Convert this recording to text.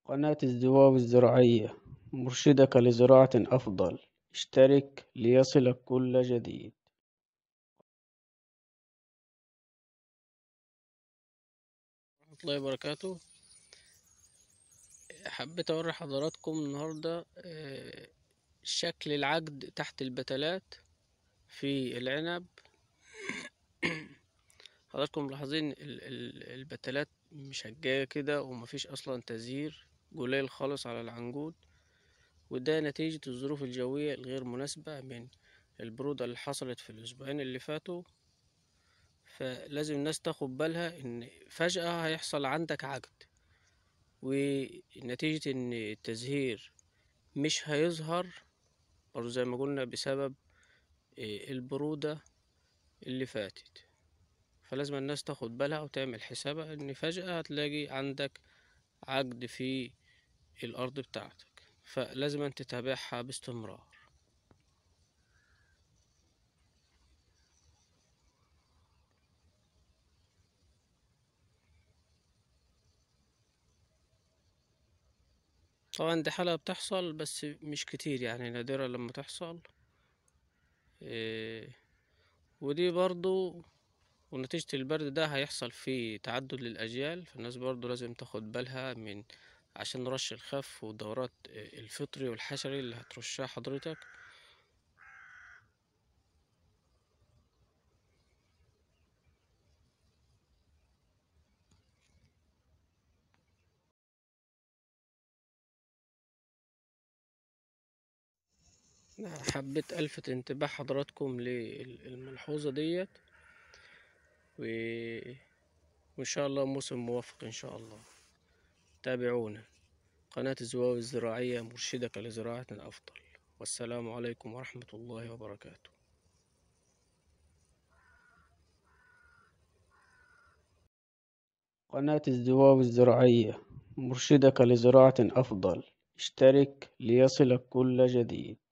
قناة الزواوي الزراعية مرشدك لزراعة أفضل اشترك ليصلك كل جديد ورحمة الله وبركاته حبيت أوري حضراتكم النهاردة آه، شكل العقد تحت البتلات في العنب حضراتكم ملاحظين ال- ال- البتلات مشجعة كده ومفيش أصلا تزهير قليل خالص على العنقود وده نتيجة الظروف الجوية الغير مناسبة من البرودة اللي حصلت في الأسبوعين اللي فاتوا فلازم الناس تاخد بالها إن فجأة هيحصل عندك عقد ونتيجة إن التزهير مش هيظهر برضه زي ما قلنا بسبب إيه، البرودة اللي فاتت فلازم الناس تاخد بالها وتعمل حسابها إن فجأة هتلاقي عندك عقد في الأرض بتاعتك فلازم أن تتابعها باستمرار طبعا دي حالة بتحصل بس مش كتير يعني نادرة لما تحصل إيه، ودي برضو ونتيجة البرد ده هيحصل فيه تعدد للأجيال فالناس برضو لازم تاخد بالها من عشان رش الخف والدورات إيه، الفطري والحشري اللي هترشها حضرتك حبيت ألفت انتباه حضراتكم للملحوظة ديت و... وإن شاء الله موسم موفق إن شاء الله تابعونا قناة الزواوي الزراعية مرشدك لزراعة أفضل والسلام عليكم ورحمة الله وبركاته قناة الزواوي الزراعية مرشدك لزراعة أفضل اشترك ليصلك كل جديد